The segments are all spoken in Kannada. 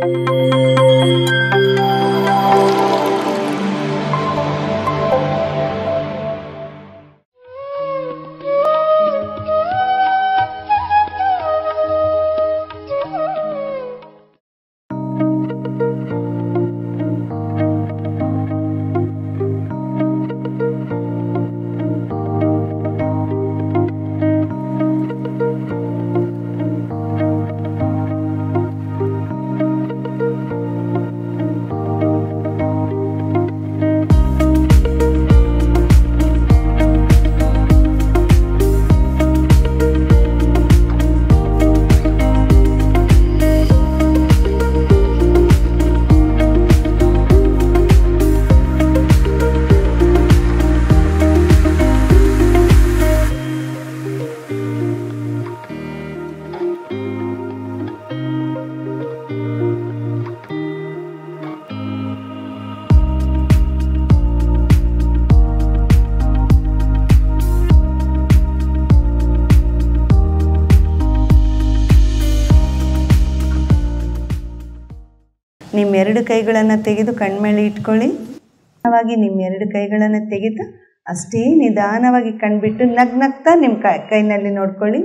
ನಿಮ್ಮೆರಡು ಕೈಗಳನ್ನು ತೆಗೆದು ಕಣ್ಮೇಲೆ ಇಟ್ಕೊಳ್ಳಿ ನಿಧಾನವಾಗಿ ನಿಮ್ಮೆರಡು ಕೈಗಳನ್ನು ತೆಗೆದು ಅಷ್ಟೇ ನಿಧಾನವಾಗಿ ಕಣ್ಬಿಟ್ಟು ನಗ್ ನಗ್ತಾ ನಿಮ್ಮ ಕೈ ಕೈನಲ್ಲಿ ನೋಡ್ಕೊಳ್ಳಿ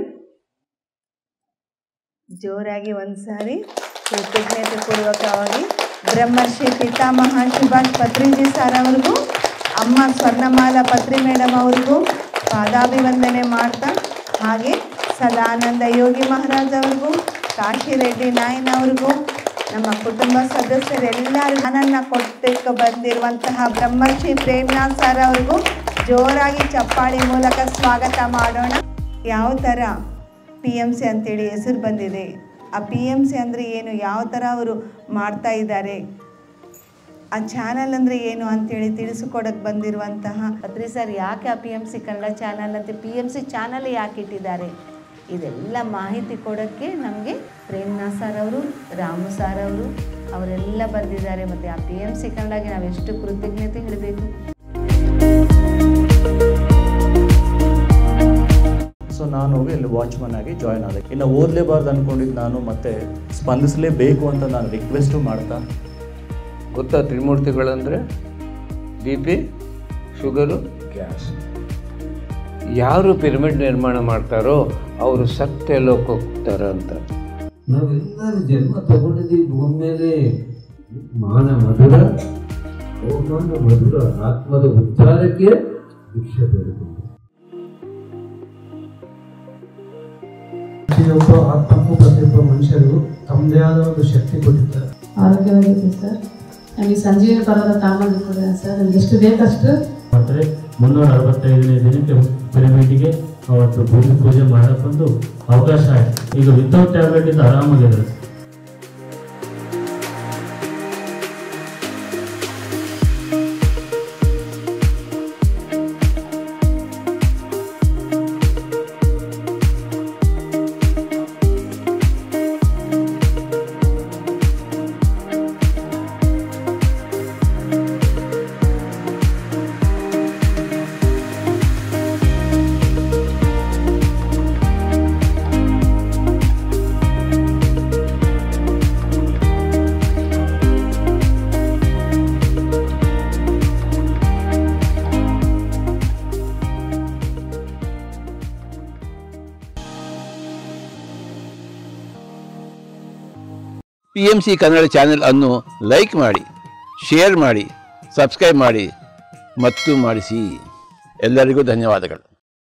ಜೋರಾಗಿ ಒಂದ್ಸಾರಿ ಕೃತಜ್ಞತೆ ಪೂರ್ವಕವಾಗಿ ಬ್ರಹ್ಮರ್ಷಿ ಪಿತಾಮಹ ಸುಭಾಷ್ ಪತ್ರಿಜಿ ಸರ್ ಅವ್ರಿಗೂ ಅಮ್ಮ ಸ್ವರ್ಣಮಾಲಾ ಪತ್ರಿ ಮೇಡಮ್ ಅವ್ರಿಗೂ ಪಾದಾಭಿವಂದನೆ ಮಾಡ್ತಾ ಹಾಗೆ ಸದಾನಂದ ಯೋಗಿ ಮಹಾರಾಜ್ ಅವ್ರಿಗೂ ಕಾಶಿ ರೆಡ್ಡಿ ನಾಯನ್ ಅವ್ರಿಗೂ ನಮ್ಮ ಕುಟುಂಬ ಸದಸ್ಯರೆಲ್ಲರೂ ನನ್ನನ್ನ ಕೊಟ್ಟಕ್ಕೆ ಬಂದಿರುವಂತಹ ಬ್ರಹ್ಮರ್ಷಿ ಪ್ರೇಮ್ನಾಥ್ ಸರ್ ಅವ್ರಿಗೂ ಜೋರಾಗಿ ಚಪ್ಪಾಳಿ ಮೂಲಕ ಸ್ವಾಗತ ಮಾಡೋಣ ಯಾವ ಥರ ಪಿ ಎಮ್ ಸಿ ಅಂತೇಳಿ ಹೆಸರು ಬಂದಿದೆ ಆ ಪಿ ಎಮ್ ಸಿ ಅಂದರೆ ಏನು ಯಾವ ಥರ ಅವರು ಮಾಡ್ತಾ ಇದ್ದಾರೆ ಆ ಚಾನಲ್ ಅಂದರೆ ಏನು ಅಂತೇಳಿ ತಿಳಿಸಿಕೊಡಕ್ಕೆ ಬಂದಿರುವಂತಹ ಪತ್ರಿ ಸರ್ ಯಾಕೆ ಆ P M C Kannada channel ಅಂತ ಪಿ ಎಮ್ ಸಿ ಚಾನಲ್ ಯಾಕೆ ಇಟ್ಟಿದ್ದಾರೆ ಇದೆಲ್ಲ ಮಾಹಿತಿ ಕೊಡೋಕ್ಕೆ ನಮಗೆ ಪ್ರೇಮ್ನಾಥ್ ಸರ್ ಅವರು ರಾಮು ಸರ್ ಅವರು ಅವರೆಲ್ಲ ಬಂದಿದ್ದಾರೆ ಮತ್ತು ಆ ಪಿ ಎಮ್ ಸಿ ಕನ್ನಡಗೆ ನಾವು ಎಷ್ಟು ಕೃತಜ್ಞತೆ ಹೇಳಬೇಕು ಸೊ ನಾನು ಹೋಗಿ ಇಲ್ಲಿ ವಾಚ್ಮನ್ ಆಗಿ ಜಾಯ್ನ್ ಆದೆ ಇನ್ನು ಓದಲೇಬಾರ್ದು ಅಂದ್ಕೊಂಡಿದ್ದು ನಾನು ಮತ್ತೆ ಸ್ಪಂದಿಸಲೇಬೇಕು ಅಂತ ನಾನು ರಿಕ್ವೆಸ್ಟು ಮಾಡ್ತಾ ಗೊತ್ತಾ ತ್ರಿಮೂರ್ತಿಗಳಂದರೆ ಬಿ ಪಿ ಶುಗರು ಗ್ಯಾಸ್ ಯಾರು ಪಿರಮಿಡ್ ನಿರ್ಮಾಣ ಮಾಡ್ತಾರೋ ಅವರು ಸತ್ಯ ಲೋಕಕ್ಕೆ ಹೋಗ್ತಾರೆ ಅಂತ ನಾವೆಲ್ಲರೂ ಜನ್ಮ ತಗೊಂಡಿದ್ದೀವಿ ಭೂಮಿ ಮೇಲೆ ಮಾನ ಮಧುರ ಅವಮಾನ ಮಧುರ ಆತ್ಮದ ಉದ್ಧಾರಕ್ಕೆ ಭಿಕ್ಷೆ ಬೇಡಿಕೊಂಡು ಪ್ರತಿಯೊಬ್ಬ ಆತ್ಮಕ್ಕೂ ಪ್ರತಿಯೊಬ್ಬ ಮನುಷ್ಯರಿಗೂ ತಮ್ಮದೇ ಆದ ಒಂದು ಶಕ್ತಿ ಕೊಟ್ಟಿದ್ದಾರೆ ಆರೋಗ್ಯವಾಗಿದ್ದೀನಿ ಸರ್ ನನಗೆ ಸಂಜೀವಿನಿ ಪರ್ವತ ತಾಂಬಂದು ಕೊಡಿದೆ ಸರ್ ನನಗೆ ಎಷ್ಟು ಬೇಕಷ್ಟು ಮತ್ತು ಮುನ್ನೂರ ಅರವತ್ತೈದನೇ ದಿನಕ್ಕೆ ಪಿರಮಿಡ್ಗೆ ಅವತ್ತು ಭೂಮಿ ಪೂಜೆ ಮಾಡೋಕ್ಕೊಂದು ಅವಕಾಶ ಆಯಿತು ಈಗ ವಿತೌಟ್ ಟ್ಯಾಬ್ಲೆಟ್ ಇಂದ ಆರಾಮಾಗಿದ್ದಾರೆ P M C Kannada channel ಅನ್ನು ಲೈಕ್ ಮಾಡಿ ಶೇರ್ ಮಾಡಿ ಸಬ್ಸ್ಕ್ರೈಬ್ ಮಾಡಿ ಮತ್ತು ಮಾಡಿಸಿ ಎಲ್ಲರಿಗೂ ಧನ್ಯವಾದಗಳು